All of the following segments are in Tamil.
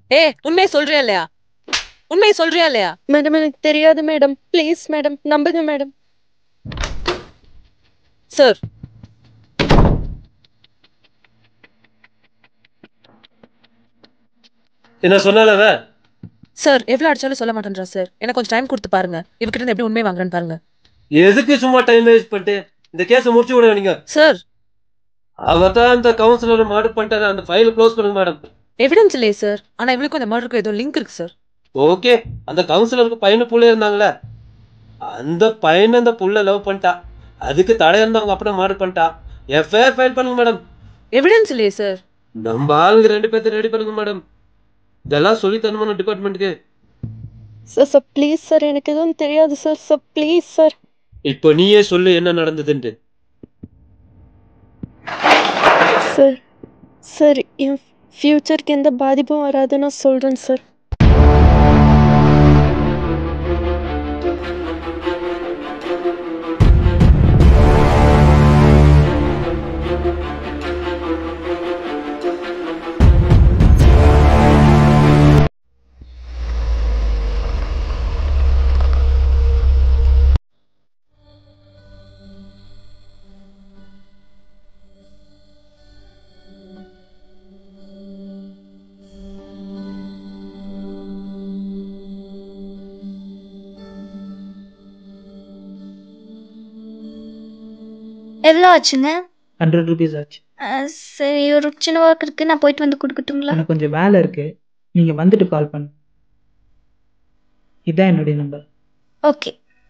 ஏ உண்மையை சொல்றியா இல்லையா உண்மையை சொல்றியா இல்லையா மேடம் எனக்கு தெரியாது மேடம் ப்ளீஸ் மேடம் நம்புங்க மேடம் சார் என்ன சொன்னால அவ சார் எவ்வளவு அடிச்சாலும் சொல்ல மாட்டேன்றா சார் எனக்கு கொஞ்சம் டைம் கொடுத்து பாருங்க இவகிட்ட இருந்து எப்படி உண்மை வாங்குறேன்னு பாருங்க எதுக்கு சும்மா டைம் வேஸ்ட் பண்ணிட்டு இந்த கேஸை முடிச்சு விடுங்க நீங்க சார் அவர் தான் இந்த கவுன்சிலர் மர்டர் பண்ணிட்டாரு அந்த ஃபைல் க்ளோஸ் பண்ணுங்க மேடம் எவிடன்ஸ் இல்லையே சார் ஆனா இவளுக்கும் இந்த மர்டருக்கும் ஏதோ லிங்க் இருக்கு சார் ஓகே அந்த கவுன்சிலருக்கு பையனு புள்ள இருந்தாங்களே அந்த பையனை அந்த புள்ள லவ் பண்ணிட்டா அதுக்கு தடை இருந்தவங்க அப்புறம் மர்டர் பண்ணிட்டா எஃப்ஐஆர் ஃபைல் பண்ணுங்க மேடம் எவிடன்ஸ் இல்லையே சார் நம்ம ஆளுங்க ரெண்டு பேர்த்த ரெடி பண்ணுங்க மேடம் இதெல்லாம் சொல்லி தரணுமா டிபார்ட்மெண்ட்டுக்கு சார் சார் ப்ளீஸ் சார் எனக்கு எதுவும் தெரியாது சார் சார் ப்ளீஸ் சார் இப்போ நீயே சொல்லு என்ன நடந்ததுன்ட்டு சார் சார் என் ஃப்யூச்சருக்கு எந்த பாதிப்பும் வராதுன்னு நான் சொல்கிறேன் சார் எவ்வளோ ஆச்சுங்க ஹண்ட்ரட் ருபீஸ் ஆச்சு அஹ் சரி ஒரு சின்ன ஒர்க் இருக்கு நான் போயிட்டு வந்து கொடுக்கட்டுங்களா எனக்கு கொஞ்சம் வேலை இருக்கு நீங்க வந்துட்டு கால் பண்ணு இதான் என்னுடைய நம்பர் ஓகே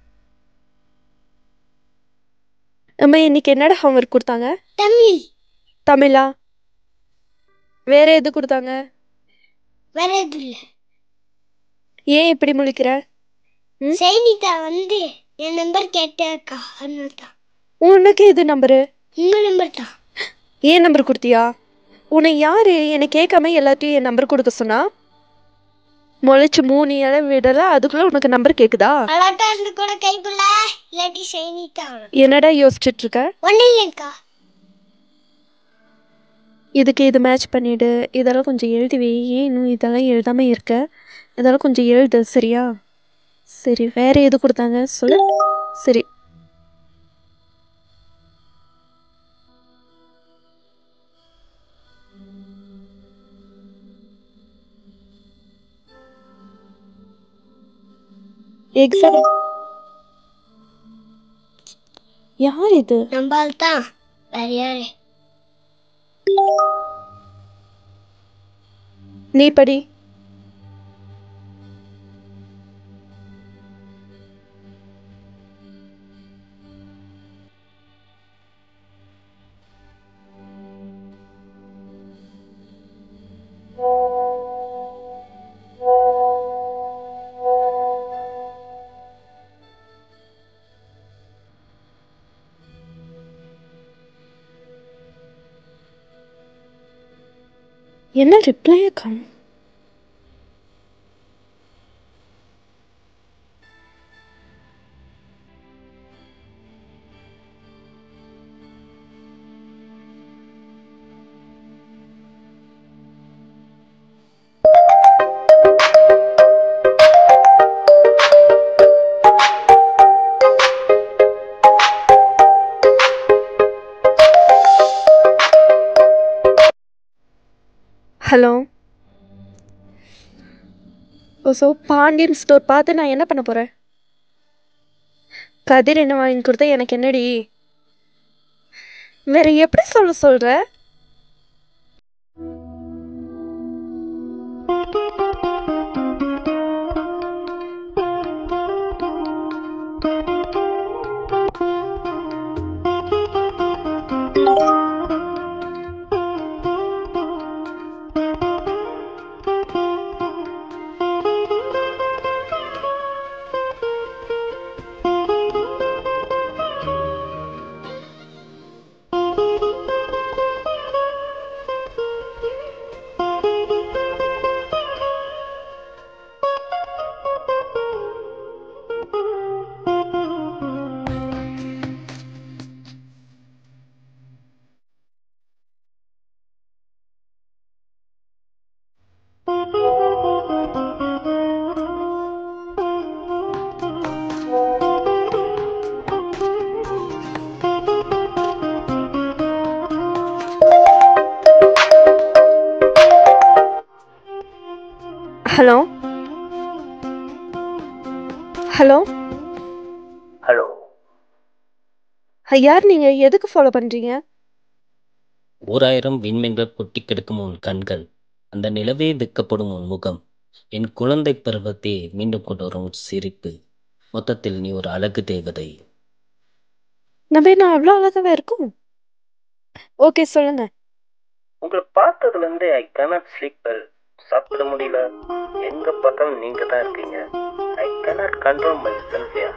அம்மா இன்னைக்கு என்னடா ஹோம்ஒர்க் கொடுத்தாங்க தமிழ் தமிழா வேற எது கொடுத்தாங்க வேற எதுவும் இல்ல ஏன் இப்படி முழிக்கிற சைனிதா வந்து என் நம்பர் கேட்டாக்கா அதனால தான் உனக்கு எது நம்பரு உங்க நம்பர் தான் ஏன் நம்பர் கொடுத்தியா உன்னை யாரு என்னை கேட்காம எல்லாத்தையும் என் நம்பர் கொடுக்க சொன்னா முளைச்சு மூணு இலை விடல அதுக்குள்ள உனக்கு நம்பர் கேக்குதா அலாட்டா இருந்து கூட கைக்குள்ள இல்லாட்டி சைனிதா என்னடா யோசிச்சுட்டு இருக்க ஒன்னும் இல்லைக்கா இதுக்கு இது மேட்ச் பண்ணிடு இதெல்லாம் கொஞ்சம் எழுதி வை ஏன் இன்னும் இதெல்லாம் எழுதாம இருக்க இதெல்லாம் கொஞ்சம் எழுது சரியா சரி வேற எது கொடுத்தாங்க சொல்லு சரி எக்ஸாம் யார் இது நம்பால் தான் வேற யாரு நீ படி என்ன ரிப்ளையே காணும் hello oh so Pandian store பார்த்து நான் என்ன பண்ண போகிறேன் கதிர் என்ன வாங்கி கொடுத்தா எனக்கு என்னடி வேற எப்படி சொல்ல சொல்ற ஹலோ ஹலோ ஹலோ யார் நீங்க எதுக்கு ஃபாலோ பண்றீங்க ஓராயிரம் விண்மீன்கள் கொட்டி கிடக்கும் உன் கண்கள் அந்த நிலவே வெக்கப்படும் உன் முகம் என் குழந்தை பருவத்தை மீண்டும் கொண்டு வரும் உன் சிரிப்பு மொத்தத்தில் நீ ஒரு அழகு தேவதை நம்ம என்ன அவ்வளோ அழகாவே இருக்கும் ஓகே சொல்லுங்க உங்களை பார்த்ததுல இருந்து ஐ கனாட் ஸ்லீப் வெல் சாப்பிட முடியல எங்க பார்த்தாலும் நீங்க தான் இருக்கீங்க ஐ கனாட் கண்ட்ரோல் மை செல்ஃபியா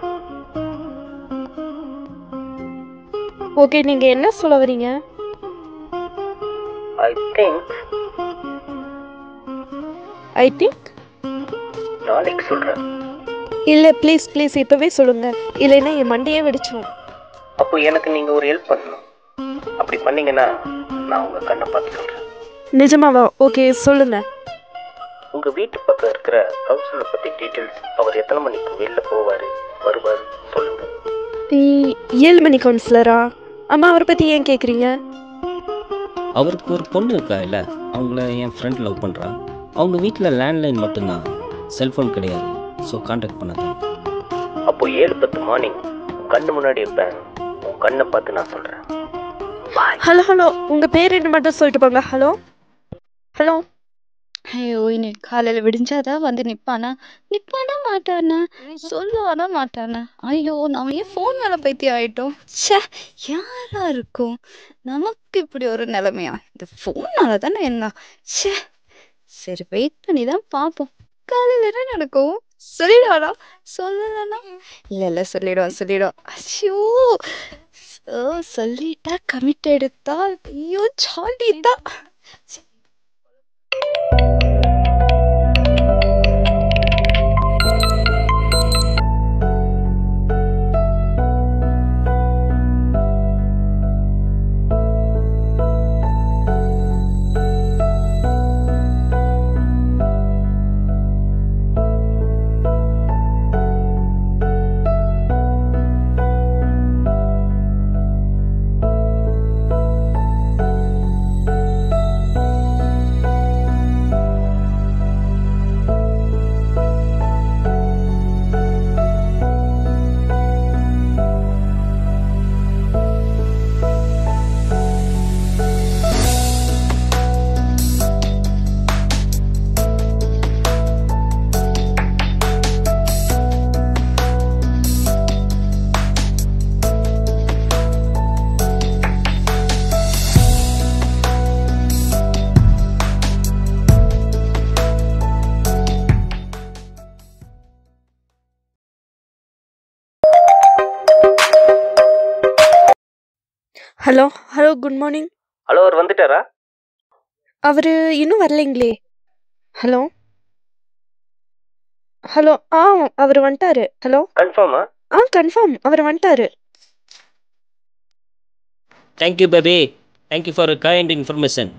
ஓகே நீங்க என்ன சொல்ல வரீங்க ஐ திங்க் ஐ திங்க் நாளைக்கு சொல்றேன் இல்ல ப்ளீஸ் ப்ளீஸ் இப்பவே சொல்லுங்க இல்லைன்னா என் மண்டையே வெடிச்சிடும் அப்போ எனக்கு நீங்க ஒரு ஹெல்ப் பண்ணணும் அப்படி பண்ணீங்கன்னா நான் உங்க கண்ணை பார்த்து சொல்றேன் நிஜமாவா ஓகே சொல்லுங்க உங்க வீட்டு பக்கம் இருக்கிற கவுன்சிலர் பத்தி டீட்டெயில்ஸ் அவர் எத்தனை மணிக்கு வெளில போவாரு வருவார் சொல்லுங்க நீ- ஏழு மணி கவுன்சிலரா அம்மா அவரை பத்தி ஏன் கேக்குறீங்க அவருக்கு ஒரு பொண்ணு இருக்கா இல்ல அவங்கள என் ஃப்ரெண்ட் லவ் பண்றா அவங்க வீட்டில் லேண்ட்லைன் மட்டும்தான் செல்போன் கிடையாது ஸோ காண்டாக்ட் பண்ணாத அப்போ ஏழு பத்து மார்னிங் கண்ணு முன்னாடி இருப்பேன் உன் கண்ணை பார்த்து நான் சொல்றேன் ஹலோ ஹலோ உங்க பேர் என்ன மட்டும் சொல்லிட்டு போங்க ஹலோ ஹலோ ஐயோ இன்னைக்கு காலையில விடிஞ்சாதான் வந்து நிப்பானா நிப்பானா மாட்டானா சொல்லுவானா மாட்டானா ஐயோ நாம ஏன் ஃபோன் மேல பைத்தியம் ஆயிட்டோம் ச்சே யாரா இருக்கும் நமக்கு இப்படி ஒரு நிலைமையா இந்த ஃபோனால தானே என்ன ச்சே சரி வெயிட் பண்ணி தான் பார்ப்போம் காலையில என்ன நடக்கும் சொல்லிடுவானா சொல்லலனா இல்ல இல்ல சொல்லிடுவான் சொல்லிடுவான் ஐயோ ஓ சொல்லிட்டா கமிட் எடுத்தா ஐயோ ஜாலி தான் hello hello good morning hello அவர் வந்துட்டாரா அவரு இன்னும் வரலைங்களே ஹலோ ஹலோ ஆ அவர் வந்துட்டாரு ஹலோ கன்ஃபார்மா ஆ கன்ஃபார்ம் அவர் வந்துட்டாரு thank you baby thank you for kind information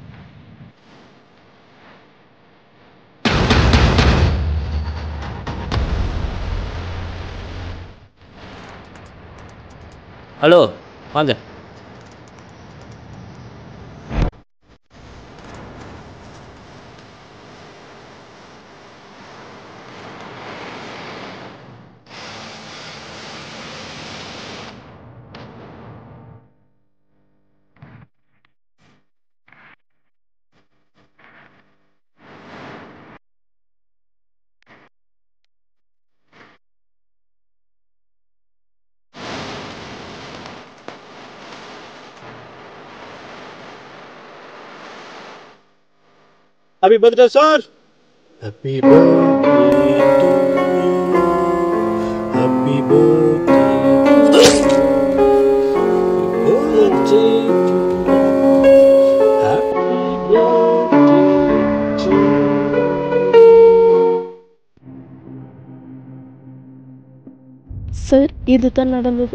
hello வாங்க happy birthday sir Happy birthday to you. Happy birthday. Birthday to you. Happy birthday to sir இதுதான் நடந்தது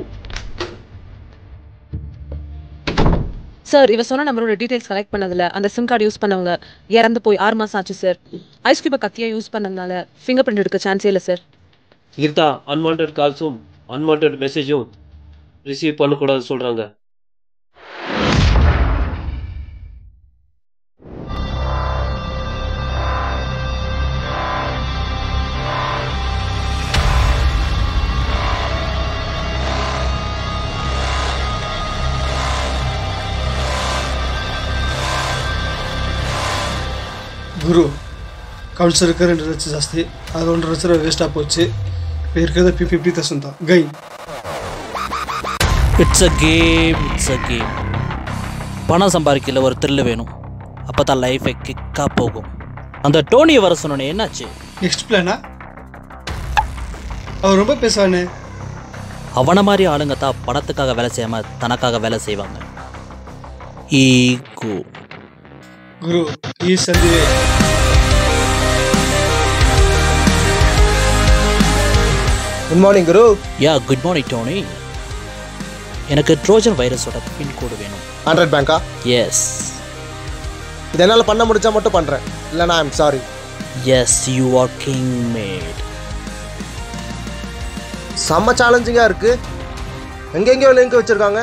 சார் இவ சொன்ன நம்பரோட டீடைல்ஸ் கலெக்ட் பண்ணதுல அந்த சிம் கார்டு யூஸ் பண்ணவங்க இறந்து போய் ஆறு மாசம் ஆச்சு சார் ஐஸ் கியூபை கத்தியா யூஸ் பண்ணதுனால ஃபிங்கர் பிரிண்ட் எடுக்க சான்ஸே இல்லை சார் கீர்த்தா அன்வான்ட் கால்ஸும் அன்வான்ட் மெசேஜும் ரிசீவ் பண்ணக்கூடாது சொல்கிறாங்க குரு கவுன்சிலருக்கு ரெண்டு லட்சம் ஜாஸ்தி அது ஒன்றரை லட்ச ரூபா வேஸ்ட்டாக போச்சு இப்போ இருக்கிறத ஃபி ஃபிஃப்டி தௌசண்ட் தான் கை it's a game it's a game பணம் சம்பாதிக்கல ஒரு த்ரில் வேணும் அப்போ தான் லைஃபை கிக்காக போகும் அந்த டோனியை வர சொன்னோன்னே என்னாச்சு நெக்ஸ்ட் பிளானா அவர் ரொம்ப பேசுவானே அவனை மாதிரி ஆளுங்க தான் பணத்துக்காக வேலை செய்யாமல் தனக்காக வேலை செய்வாங்க ஈகோ குரு ஈ சந்தி good morning Guru yeah good morning Tony எனக்கு ட்ரோஜன் வைரஸோட பின்கோடு வேணும் ஹண்ட்ரட் பேங்க்கா எஸ் இது என்னால் பண்ண முடிஞ்சா மட்டும் பண்ணுறேன் இல்லைனா I'm sorry yes you are king made செம்ம சேலஞ்சிங்காக இருக்கு எங்கெங்கேயோ லிங்க் வச்சுருக்காங்க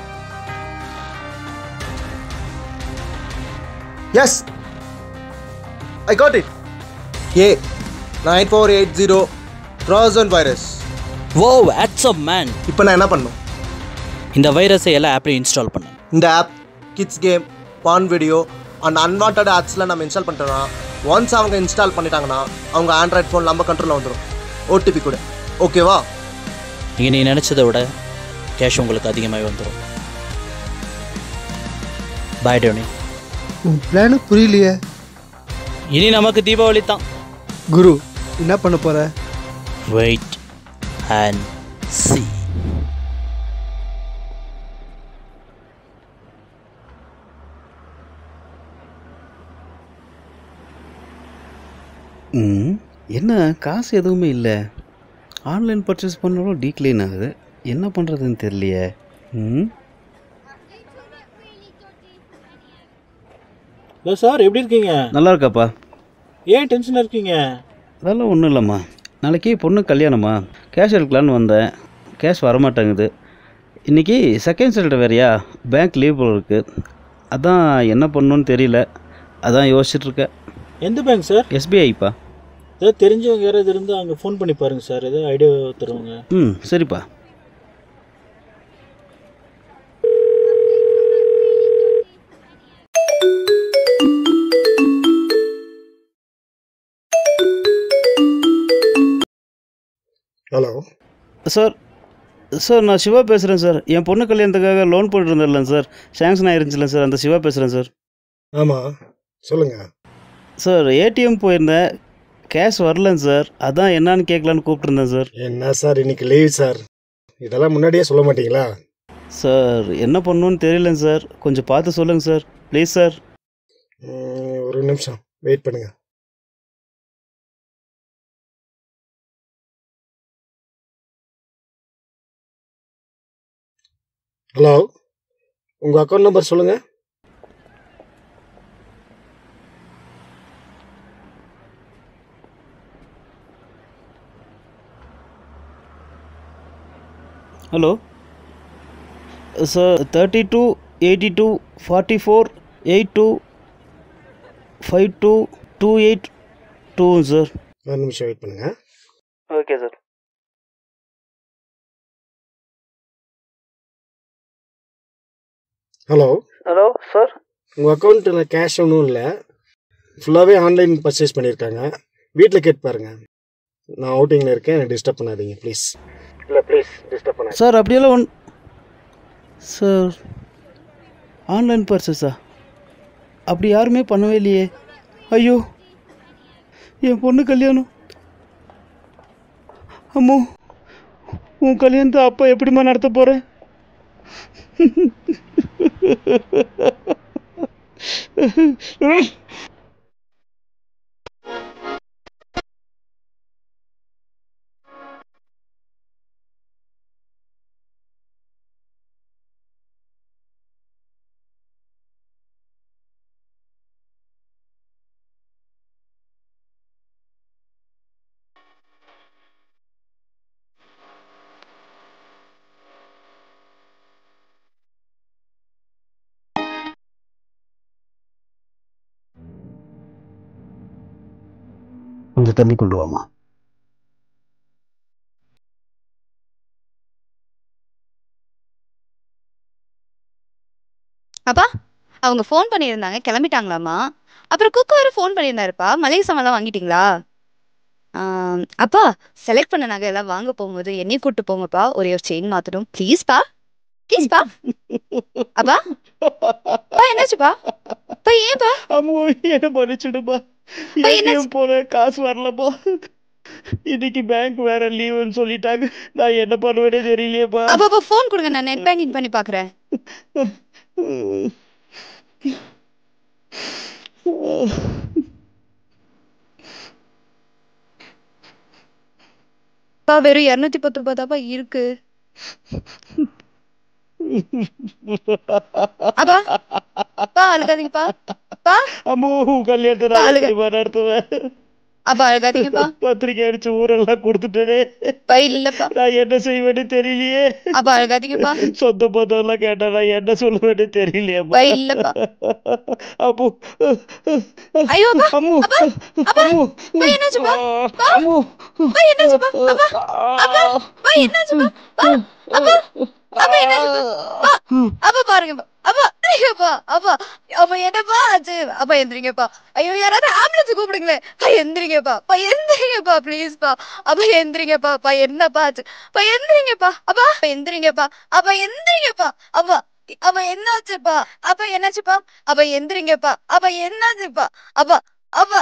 yes I got it A nine four eight zero trojan virus oh it's a man இப்போ நான் என்ன பண்ணணும் இந்த வைரஸை எல்லா ஆப்லையும் இன்ஸ்டால் பண்ணு இந்த app kids game porn video and unwanted ஆப்ஸில் நம்ம இன்ஸ்டால் பண்ணிட்டோம்னா ஒன்ஸ் அவங்க இன்ஸ்டால் பண்ணிட்டாங்கன்னா அவங்க ஆண்ட்ராய்ட் ஃபோன் நம்ம கண்ட்ரோலில் வந்துடும் ஓடிபி கூட ஓகேவா இங்கே நீ நினச்சதை விட கேஷ் உங்களுக்கு அதிகமாக வந்துடும் பாய் டோனி உன் பிளானு புரியலையே இனி நமக்கு தீபாவளி தான் குரு என்ன பண்ண போற வெயிட் அண்ட் சி ம் என்ன காசு எதுவுமே இல்லை ஆன்லைன் பர்ச்சேஸ் பண்ணாலும் டீக்ளைன் ஆகுது என்ன பண்ணுறதுன்னு தெரியலையே ம் ஹலோ சார் எப்படி இருக்கீங்க நல்லா இருக்காப்பா ஏன் டென்ஷனாக இருக்கீங்க அதெல்லாம் ஒன்றும் இல்லைம்மா நாளைக்கு பொண்ணு கல்யாணமா கேஷ் எடுக்கலான்னு வந்தேன் கேஷ் வரமாட்டேங்குது இன்றைக்கி செகண்ட் சாட்டர்டே வேறையா பேங்க் லீவ் போல இருக்குது அதான் என்ன பண்ணணும்னு தெரியல அதான் யோசிச்சுட்டு இருக்கேன் எந்த பேங்க் சார் எஸ்பிஐப்பா ஏதாவது தெரிஞ்சவங்க யாராவது இருந்தால் அங்கே ஃபோன் பண்ணி பாருங்கள் சார் ஏதாவது ஐடியா தருவாங்க ம் சரிப்பா ஹலோ சார் சார் நான் சிவா பேசுகிறேன் சார் என் பொண்ணு கல்யாணத்துக்காக லோன் போட்டுருந்தேன்ல சார் சேங்ஷன் ஆயிருந்துச்சுல சார் அந்த சிவா பேசுகிறேன் சார் ஆமாம் சொல்லுங்க சார் ஏடிஎம் போயிருந்தேன் கேஷ் வரலங்க சார் அதான் என்னன்னு கேட்கலான்னு கூப்பிட்டுருந்தேன் சார் என்ன சார் இன்னைக்கு லீவ் சார் இதெல்லாம் முன்னாடியே சொல்ல மாட்டீங்களா சார் என்ன பண்ணணும்னு தெரியலங்க சார் கொஞ்சம் பார்த்து சொல்லுங்கள் சார் ப்ளீஸ் சார் ம், ஒரு நிமிஷம் வெயிட் பண்ணுங்க ஹலோ உங்கள் அக்கௌண்ட் நம்பர் சொல்லுங்கள் hello sir thirty two eighty two forty four eight two five two two eight two sir ஒரு நிமிஷம் வெயிட் பண்ணுங்க okay sir hello hello sir உங்கள் அக்கௌண்ட்டில் கேஷ் ஒன்றும் இல்லை ஃபுல்லாகவே ஆன்லைன் பர்ச்சேஸ் பண்ணியிருக்காங்க வீட்டில் கேட்டு பாருங்க நான் அவுட்டிங்கில் இருக்கேன் டிஸ்டர்ப் பண்ணாதீங்க ப்ளீஸ் இல்லை ப்ளீஸ் டிஸ்டர்ப் பண்ணாதீங்க சார் அப்படியெல்லாம் ஒன் சார் ஆன்லைன் பர்ச்சேஸா அப்படி யாருமே பண்ணவே இல்லையே ஐயோ என் பொண்ணு கல்யாணம் அம்மோ உன் கல்யாணத்தை அப்போ எப்படிம்மா நடத்த போகிறேன் கொஞ்சம் தண்ணி கொண்டு வாமா அப்பா அவங்க ஃபோன் பண்ணியிருந்தாங்க கிளம்பிட்டாங்களாமா அப்புறம் குக்கு வேற ஃபோன் பண்ணியிருந்தாருப்பா மளிகை சாமான்லாம் வாங்கிட்டீங்களா ஆம், அப்பா செலக்ட் பண்ண நகை எல்லாம் வாங்க போகும்போது என்னையும் கூட்டு போங்கப்பா ஒரே ஒரு செயின் மாத்தணும் ப்ளீஸ்ப்பா ப்ளீஸ்ப்பா அப்பா பா என்னாச்சுப்பா பா ஏன்பா அம்மோ என்ன மன்னிச்சிடுப்பா பா, என்னாச்சு? ஏடிஎம் போல காசு வரலப்பா இன்னைக்கு பேங்க் வேற லீவுன்னு சொல்லிட்டாங்க நான் என்ன பண்ணுவேனே தெரியலையேப்பா அப்பா அப்பா ஃபோன் கொடுங்க நான் நெட் பேங்கிங் பண்ணி பார்க்குறேன் அப்பா வெறும் இரநூத்தி பத்து ரூபாய் தான்ப்பா இருக்கு அப்பா அப்பா அழுகாதீங்கப்பா அப்பா அம்மோ உன் கல்யாணத்தை பா, நான் அழுக- எப்படி நடத்துவேன் அப்பா அழுகாதீங்கப்பா பத்திரிக்கை அடிச்சு ஊரெல்லாம் கொடுத்துட்டேனே பா இல்லப்பா நான் என்ன செய்வேன்னு தெரியலையே அப்பா அழுகாதீங்கப்பா சொந்த பந்தம் எல்லாம் கேட்டா நான் என்ன சொல்லுவேன்னு தெரியலையேப்பா பா இல்லப்பா அம்மு ஐயோ அப்பா அம்மு அப்பா அப்பா பா என்னாச்சுப்பா பா பா என்னாச்சுப்பா அப்பா அப்பா பா என்னாச்சுப்பா பா அப்பா அப்பா என்னாச்சுப்பா பா அப்பா பாருங்கப்பா அப்பா எந்திரிங்கப்பா அப்பா அப்பா என்னப்பா ஆச்சு அப்பா எந்திரிங்கப்பா ஐயோ யாராவது ஆம்புலன்ஸ் கூப்பிடுங்களேன் பா எந்திரிங்கப்பா பா எந்திரிங்கப்பா ப்ளீஸ்ப்பா அப்பா எந்திரிங்கப்பா பா என்னப்பா ஆச்சு பா எந்திரிங்கப்பா அப்பா அப்பா எந்திரிங்கப்பா அப்பா எந்திரிங்கப்பா அப்பா அப்ப என்னாச்சுப்பா அப்ப என்னாச்சுப்பா அப்ப எந்திரிங்கப்பா அப்ப என்னாச்சுப்பா அப்பா அப்பா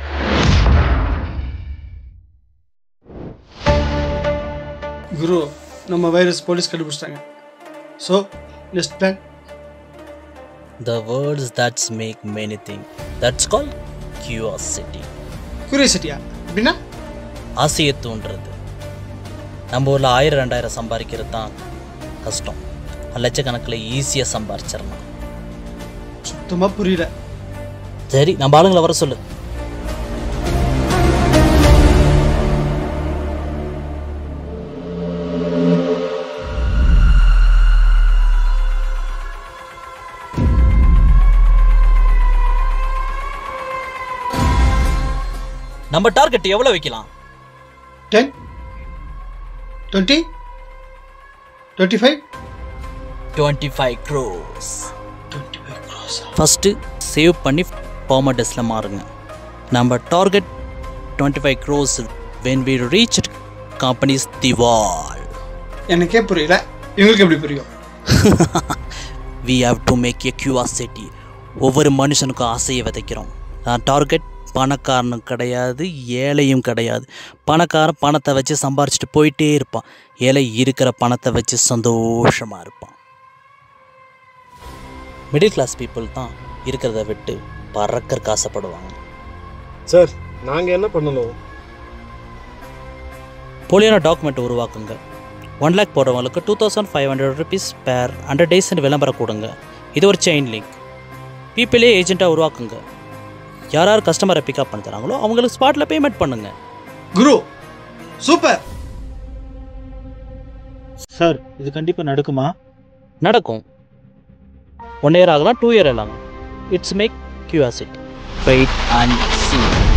குரு நம்ம வைரஸ் போலீஸ் கண்டுபிடிச்சிட்டாங்க so next plan The words that make many things. That's called curiosity. கியூரியாசிட்டியா அப்படின்னா ஆசையை தூண்டுறது நம்ம ஊரில் ஆயிரம் ரெண்டாயிரம் சம்பாதிக்கிறது தான் கஷ்டம் லட்சக்கணக்கில் ஈஸியாக சம்பாரிச்சிடலாம் சுத்தமாக புரியல சரி நம்ம ஆளுங்களை வர சொல்லு நம்ம டார்கெட் எவ்வளோ வைக்கலாம் ten twenty twenty five twenty five crores first save பண்ணி ஃபார்மர் டெஸ்ட்டில் மாறுங்க நம்ம target twenty five crores when we reach companies திவால் எனக்கே புரியல இவங்களுக்கு எப்படி புரியும் we have to make a curiosity ஒவ்வொரு மனுஷனுக்கும் ஆசையை விதைக்கிறோம் நான் டார்கெட் பணக்காரனும் கிடையாது ஏழையும் கிடையாது பணக்காரன் பணத்தை வச்சு சம்பாரிச்சிட்டு போயிட்டே இருப்பான் ஏழை இருக்கிற பணத்தை வச்சு சந்தோஷமாக இருப்பான் மிடில் கிளாஸ் பீப்புள் தான் இருக்கிறத விட்டு பறக்கறக்கு ஆசைப்படுவாங்க சார் நாங்கள் என்ன பண்ணணும் போலியான டாக்குமெண்ட் உருவாக்குங்க ஒன் லேக் போடுறவங்களுக்கு two thousand five hundred rupees per hundred days விளம்பரம் கொடுங்க இது ஒரு செயின் லிங்க் பீப்பிளே ஏஜென்ட்டாக உருவாக்குங்க யார் யார் கஸ்டமரை பிக்கப் பண்ணி தராங்களோ அவங்களுக்கு ஸ்பாட்டில் பேமெண்ட் பண்ணுங்க குரு சூப்பர் சார் இது கண்டிப்பாக நடக்குமா நடக்கும் ஒன் இயர் ஆகலாம் டூ இயர் ஆகலாம் it's make curiosity wait and see